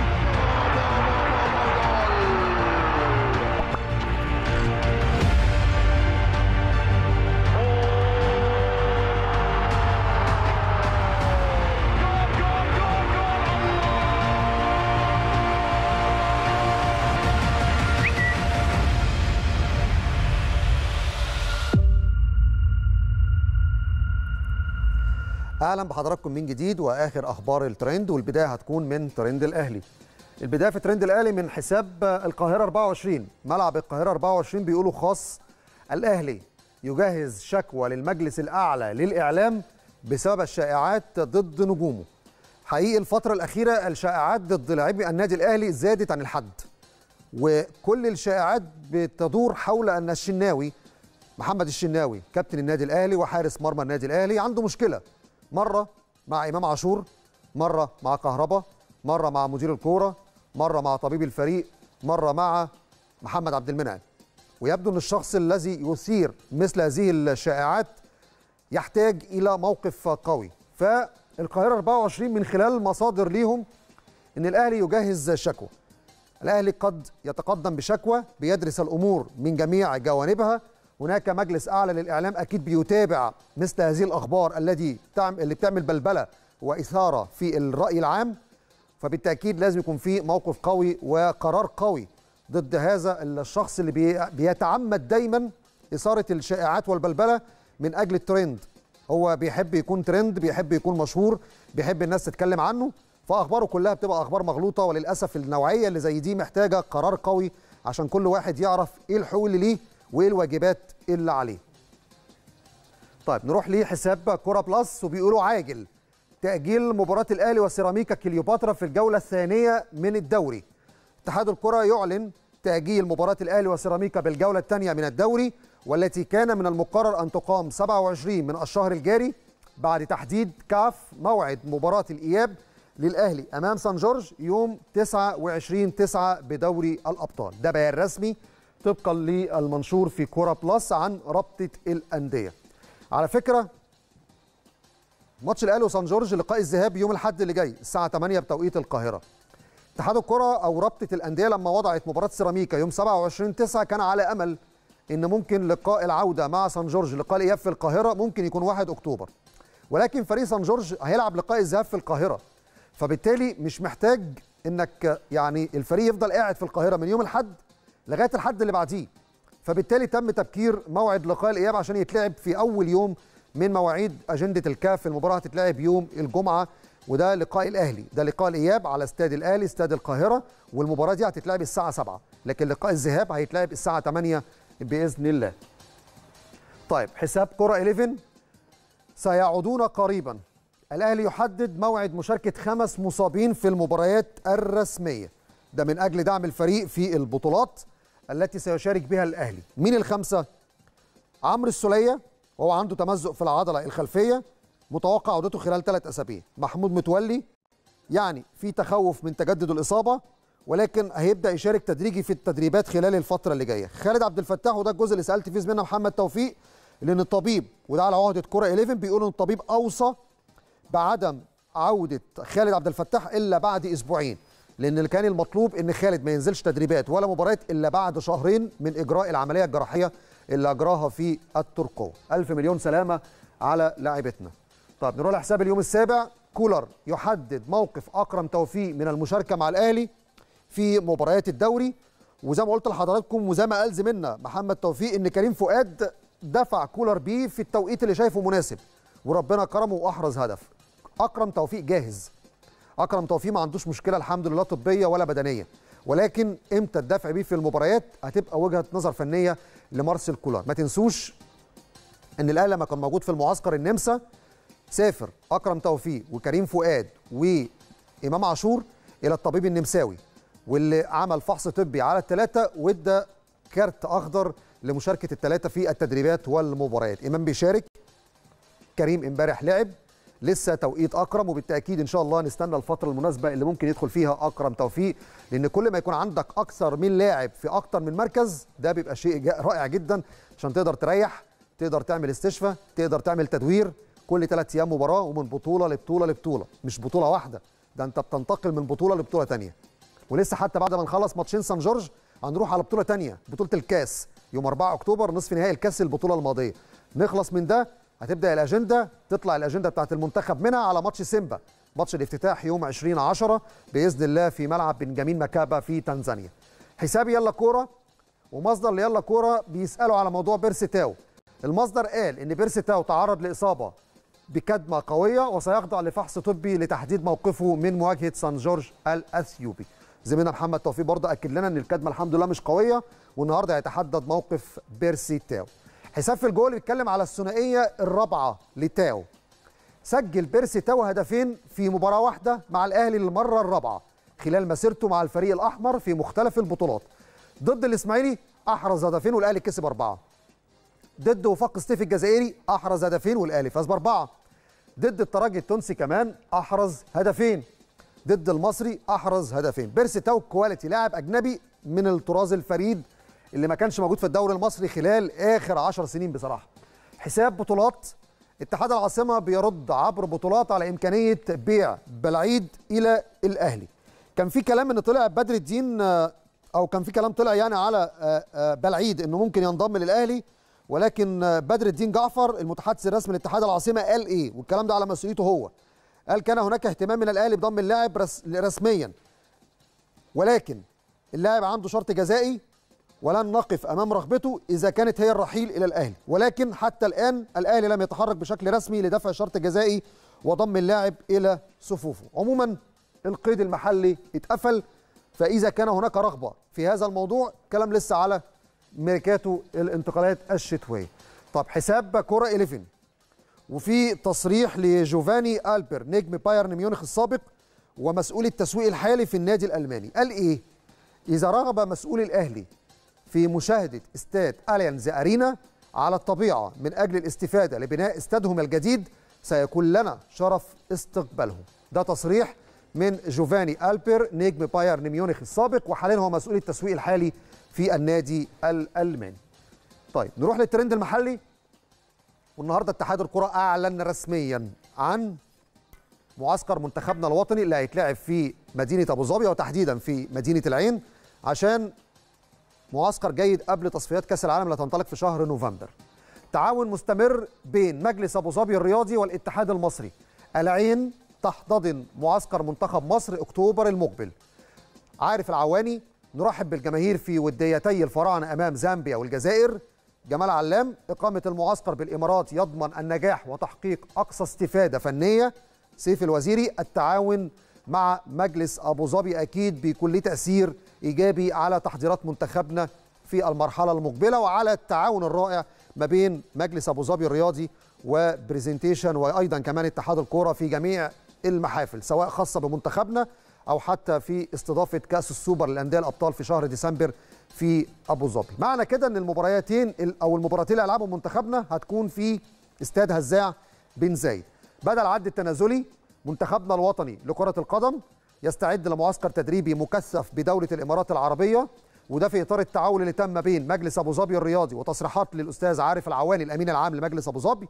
اهلا بحضراتكم من جديد واخر اخبار الترند والبدايه هتكون من ترند الاهلي البدايه في ترند الاهلي من حساب القاهره 24 ملعب القاهره 24 بيقولوا خاص الاهلي يجهز شكوى للمجلس الاعلى للاعلام بسبب الشائعات ضد نجومه حقيقي الفتره الاخيره الشائعات ضد لاعبي النادي الاهلي زادت عن الحد وكل الشائعات بتدور حول ان الشناوي محمد الشناوي كابتن النادي الاهلي وحارس مرمى النادي الاهلي عنده مشكله مره مع امام عاشور مره مع كهربا مره مع مدير الكوره مره مع طبيب الفريق مره مع محمد عبد المنعم ويبدو ان الشخص الذي يثير مثل هذه الشائعات يحتاج الى موقف قوي فالقاهره 24 من خلال مصادر ليهم ان الاهلي يجهز شكوى الاهلي قد يتقدم بشكوى بيدرس الامور من جميع جوانبها هناك مجلس اعلى للاعلام اكيد بيتابع مثل هذه الاخبار الذي تعمل اللي بتعمل بلبله واثاره في الراي العام فبالتاكيد لازم يكون في موقف قوي وقرار قوي ضد هذا الشخص اللي بي- بيتعمد دايما اثاره الشائعات والبلبله من اجل الترند هو بيحب يكون ترند بيحب يكون مشهور بيحب الناس تتكلم عنه فاخباره كلها بتبقى اخبار مغلوطه وللاسف النوعيه اللي زي دي محتاجه قرار قوي عشان كل واحد يعرف ايه الحقوق اللي ليه وايه الواجبات اللي عليه طيب نروح لحساب كوره بلس وبيقولوا عاجل تاجيل مباراه الاهلي وسيراميكا كليوباترا في الجوله الثانيه من الدوري اتحاد الكره يعلن تاجيل مباراه الاهلي وسيراميكا بالجوله الثانيه من الدوري والتي كان من المقرر ان تقام 27 من الشهر الجاري بعد تحديد كاف موعد مباراه الاياب للاهلي امام سان جورج يوم 29 9 بدوري الابطال ده بيان رسمي طبقا للمنشور في كوره بلس عن رابطه الانديه على فكره ماتش الاهلي وسان جورج لقاء الذهاب يوم الاحد اللي جاي الساعه 8 بتوقيت القاهره اتحاد الكره او رابطه الانديه لما وضعت مباراه سيراميكا يوم 27 9 كان على امل ان ممكن لقاء العوده مع سان جورج لقاء الاياب في القاهره ممكن يكون 1 اكتوبر ولكن فريق سان جورج هيلعب لقاء الذهاب في القاهره فبالتالي مش محتاج انك يعني الفريق يفضل قاعد في القاهره من يوم الاحد لغايه الحد اللي بعديه فبالتالي تم تبكير موعد لقاء الاياب عشان يتلعب في اول يوم من مواعيد اجنده الكاف المباراه هتتلعب يوم الجمعه وده لقاء الاهلي ده لقاء الاياب على استاد الاهلي استاد القاهره والمباراه دي هتتلعب الساعه 7 لكن لقاء الذهاب هيتلعب الساعه 8 باذن الله طيب حساب كره 11 سيعودون قريبا الاهلي يحدد موعد مشاركه خمس مصابين في المباريات الرسميه ده من اجل دعم الفريق في البطولات التي سيشارك بها الاهلي مين الخمسه عمرو السوليه وهو عنده تمزق في العضله الخلفيه متوقع عودته خلال ثلاث اسابيع محمود متولي يعني في تخوف من تجدد الاصابه ولكن هيبدا يشارك تدريجي في التدريبات خلال الفتره اللي جايه خالد عبد الفتاح وده الجزء اللي سالت فيه زميلنا محمد توفيق لان الطبيب وده على عهده كره 11 بيقولوا ان الطبيب اوصى بعدم عوده خالد عبد الفتاح الا بعد اسبوعين لان اللي كان المطلوب ان خالد ما ينزلش تدريبات ولا مباريات الا بعد شهرين من اجراء العمليه الجراحيه اللي اجراها في التركوه الف مليون سلامه على لاعبتنا طيب نروح لحساب اليوم السابع كولر يحدد موقف اكرم توفيق من المشاركه مع الاهلي في مباريات الدوري وزي ما قلت لحضراتكم وزي ما قال زميلنا محمد توفيق ان كريم فؤاد دفع كولر بيه في التوقيت اللي شايفه مناسب وربنا كرمه واحرز هدف اكرم توفيق جاهز اكرم توفيق ما عندوش مشكله الحمد لله طبيه ولا بدنيه ولكن امتى الدفع بيه في المباريات هتبقى وجهه نظر فنيه لمارسيل كولر ما تنسوش ان الاهلي لما كان موجود في المعسكر النمسا سافر اكرم توفيق وكريم فؤاد وامام عاشور الى الطبيب النمساوي واللي عمل فحص طبي على الثلاثه وادى كارت اخضر لمشاركه الثلاثه في التدريبات والمباريات امام بيشارك كريم امبارح لعب لسه توقيت اكرم وبالتاكيد ان شاء الله نستنى الفتره المناسبه اللي ممكن يدخل فيها اكرم توفيق لان كل ما يكون عندك اكثر من لاعب في اكثر من مركز ده بيبقى شيء جا- رائع جدا عشان تقدر تريح تقدر تعمل استشفاء تقدر تعمل تدوير كل ثلاث ايام مباراه ومن بطوله لبطوله لبطوله مش بطوله واحده ده انت بتنتقل من بطوله لبطوله ثانيه ولسه حتى بعد ما نخلص ماتشين سان جورج هنروح على بطوله ثانيه بطوله الكاس يوم 4 اكتوبر نصف نهائي الكاس البطوله الماضيه نخلص من ده هتبدا الاجنده تطلع الاجنده بتاعت المنتخب منها على ماتش سيمبا ماتش الافتتاح يوم 20 10 باذن الله في ملعب بنجامين مكابا في تنزانيا حساب يلا كوره ومصدر ليلا كوره بيسالوا على موضوع بيرسي تاو المصدر قال ان بيرسي تاو تعرض لاصابه بكدمه قويه وسيخضع لفحص طبي لتحديد موقفه من مواجهه سان جورج الاثيوبي زميلنا محمد توفيق برضه اكد لنا ان الكدمه الحمد لله مش قويه والنهارده هيتحدد موقف بيرسي تاو حساب في الجول بيتكلم على الثنائيه الرابعه لتاو سجل بيرسي تاو هدفين في مباراه واحده مع الاهلي للمره الرابعه خلال مسيرته مع الفريق الاحمر في مختلف البطولات ضد الاسماعيلي احرز هدفين والاهلي كسب اربعه ضد وفاق ستيف الجزائري احرز هدفين والاهلي فاز باربعه ضد الترجي التونسي كمان احرز هدفين ضد المصري احرز هدفين بيرسي تاو كواليتي لاعب اجنبي من الطراز الفريد اللي ما كانش موجود في الدوري المصري خلال اخر 10 سنين بصراحه حساب بطولات اتحاد العاصمه بيرد عبر بطولات على امكانيه بيع بلعيد الى الاهلي كان في كلام ان طلع بدر الدين آه، او كان في كلام طلع يعني على آه، آه، بلعيد انه ممكن ينضم للاهلي ولكن آه، بدر الدين جعفر المتحدث الرسمي لاتحاد العاصمه قال ايه والكلام ده على مسؤوليته هو قال كان هناك اهتمام من الاهلي بضم اللاعب رس رسميا ولكن اللاعب عنده شرط جزائي ولن نقف امام رغبته اذا كانت هي الرحيل الى الاهلي ولكن حتى الان الاهلي لم يتحرك بشكل رسمي لدفع شرط جزائي وضم اللاعب الى صفوفه عموما القيد المحلي اتقفل فاذا كان هناك رغبه في هذا الموضوع كلام لسه على ميركاتو الانتقالات الشتويه طب حساب كوره 11 وفي تصريح لجوفاني البر نجم بايرن ميونخ السابق ومسؤول التسويق الحالي في النادي الالماني قال ايه اذا رغب مسؤول الاهلي في مشاهده استاد اليانز ارينا على الطبيعه من اجل الاستفاده لبناء استادهم الجديد سيكون لنا شرف استقبالهم ده تصريح من جوفاني البر نجم بايرن ميونخ السابق وحاليا هو مسؤول التسويق الحالي في النادي الالماني طيب نروح للترند المحلي والنهارده اتحاد الكره اعلن رسميا عن معسكر منتخبنا الوطني اللي هيتلعب في مدينه ابو ظبي وتحديدا في مدينه العين عشان معسكر جيد قبل تصفيات كاس العالم اللي هتنطلق في شهر نوفمبر. تعاون مستمر بين مجلس ابو ظبي الرياضي والاتحاد المصري. العين تحتضن معسكر منتخب مصر اكتوبر المقبل. عارف العواني نرحب بالجماهير في وديتي الفراعنه امام زامبيا والجزائر. جمال علام اقامه المعسكر بالامارات يضمن النجاح وتحقيق اقصى استفاده فنيه. سيف الوزيري التعاون مع مجلس ابو ظبي اكيد بيكون ليه تاثير ايجابي على تحضيرات منتخبنا في المرحله المقبله وعلى التعاون الرائع ما بين مجلس ابو ظبي الرياضي وبرزنتيشن وايضا كمان اتحاد الكوره في جميع المحافل سواء خاصه بمنتخبنا او حتى في استضافه كاس السوبر للانديه الابطال في شهر ديسمبر في ابو ظبي معنى كده ان المباريتين او المباراتين اللي العابهم منتخبنا هتكون في استاد هزاع بن زايد بدل العد التنازلي منتخبنا الوطني لكرة القدم يستعد لمعسكر تدريبي مكثف بدولة الإمارات العربية وده في اطار التعاون اللي تم بين مجلس ابو ظبي الرياضي وتصريحات للاستاذ عارف العواني الامين العام لمجلس ابو ظبي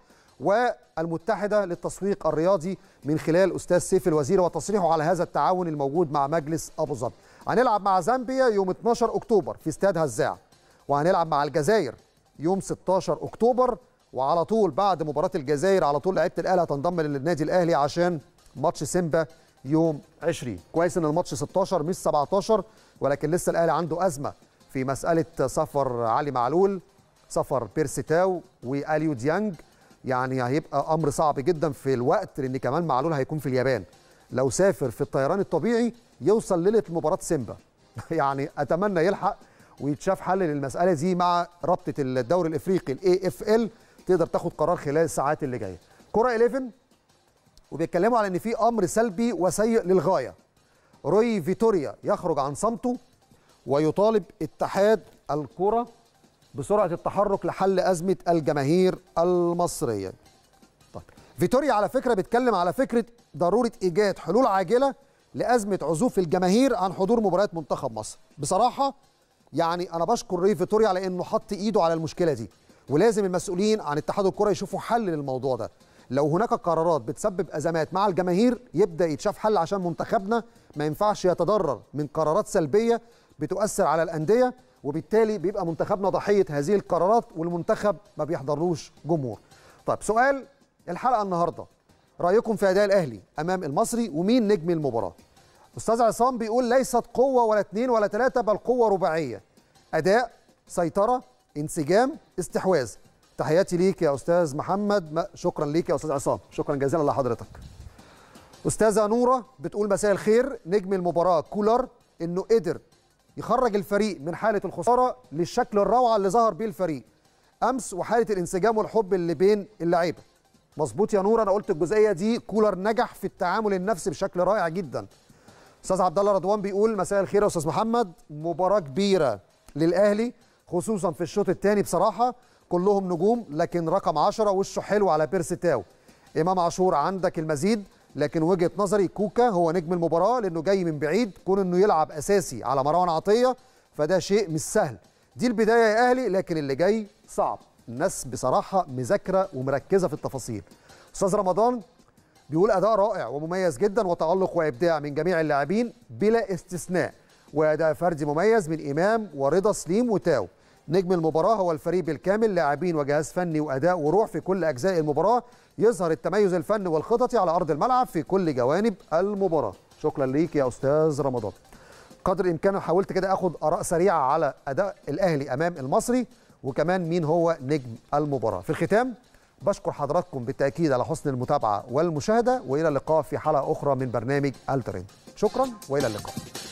والمتحده للتسويق الرياضي من خلال استاذ سيف الوزير وتصريحه على هذا التعاون الموجود مع مجلس ابو ظبي. هنلعب مع زامبيا يوم 12 اكتوبر في استاد هزاع وهنلعب مع الجزائر يوم 16 اكتوبر وعلى طول بعد مباراه الجزائر على طول لعيبه الاهلي هتنضم للنادي الاهلي عشان ماتش سيمبا يوم 20 كويس ان الماتش 16 مش 17 ولكن لسه الاهلي عنده ازمه في مساله سفر علي معلول سفر بيرسيتاو واليو ديانج يعني هيبقى امر صعب جدا في الوقت لان كمان معلول هيكون في اليابان لو سافر في الطيران الطبيعي يوصل ليله مباراه سيمبا يعني اتمنى يلحق ويتشاف حل للمساله دي مع رابطه الدوري الافريقي الاي اف ال تقدر تاخد قرار خلال الساعات اللي جايه كره 11 وبيتكلموا على ان في امر سلبي وسيء للغايه روي فيتوريا يخرج عن صمته ويطالب اتحاد الكره بسرعه التحرك لحل ازمه الجماهير المصريه طيب فيتوريا على فكره بيتكلم على فكره ضروره ايجاد حلول عاجله لازمه عزوف الجماهير عن حضور مباريات منتخب مصر بصراحه يعني انا بشكر ري فيتوريا على انه حط ايده على المشكله دي ولازم المسؤولين عن اتحاد الكره يشوفوا حل للموضوع ده لو هناك قرارات بتسبب ازمات مع الجماهير يبدا يتشاف حل عشان منتخبنا ما ينفعش يتضرر من قرارات سلبيه بتؤثر على الانديه وبالتالي بيبقى منتخبنا ضحيه هذه القرارات والمنتخب ما بيحضرلوش جمهور. طيب سؤال الحلقه النهارده رايكم في اداء الاهلي امام المصري ومين نجم المباراه؟ استاذ عصام بيقول ليست قوه ولا اثنين ولا ثلاثه بل قوه رباعيه. اداء، سيطره، انسجام، استحواذ. تحياتي ليك يا استاذ محمد شكرا ليك يا استاذ عصام شكرا جزيلا لحضرتك استاذه نوره بتقول مساء الخير نجم المباراه كولر انه قدر يخرج الفريق من حاله الخساره للشكل الروعه اللي ظهر بيه الفريق امس وحاله الانسجام والحب اللي بين اللعيبه مظبوط يا نور انا قلت الجزئيه دي كولر نجح في التعامل النفسي بشكل رائع جدا استاذ عبد الله رضوان بيقول مساء الخير يا استاذ محمد مباراه كبيره للاهلي خصوصا في الشوط الثاني بصراحه كلهم نجوم لكن رقم 10 وشه حلو على بيرسي تاو امام عاشور عندك المزيد لكن وجهه نظري كوكا هو نجم المباراه لانه جاي من بعيد كون انه يلعب اساسي على مروان عطيه فده شيء مش سهل دي البدايه يا اهلي لكن اللي جاي صعب الناس بصراحه مذاكره ومركزه في التفاصيل استاذ رمضان بيقول اداء رائع ومميز جدا وتالق وابداع من جميع اللاعبين بلا استثناء واداء فردي مميز من امام ورضا سليم وتاو نجم المباراة هو الفريق بالكامل لاعبين وجهاز فني وأداء وروح في كل أجزاء المباراة يظهر التميز الفني والخططي على أرض الملعب في كل جوانب المباراة شكرا ليك يا أستاذ رمضان قدر الإمكان حاولت كده أخد آراء سريعة على أداء الأهلي أمام المصري وكمان مين هو نجم المباراة في الختام بشكر حضراتكم بالتأكيد على حسن المتابعة والمشاهدة وإلى اللقاء في حلقة أخرى من برنامج الترند شكرا وإلى اللقاء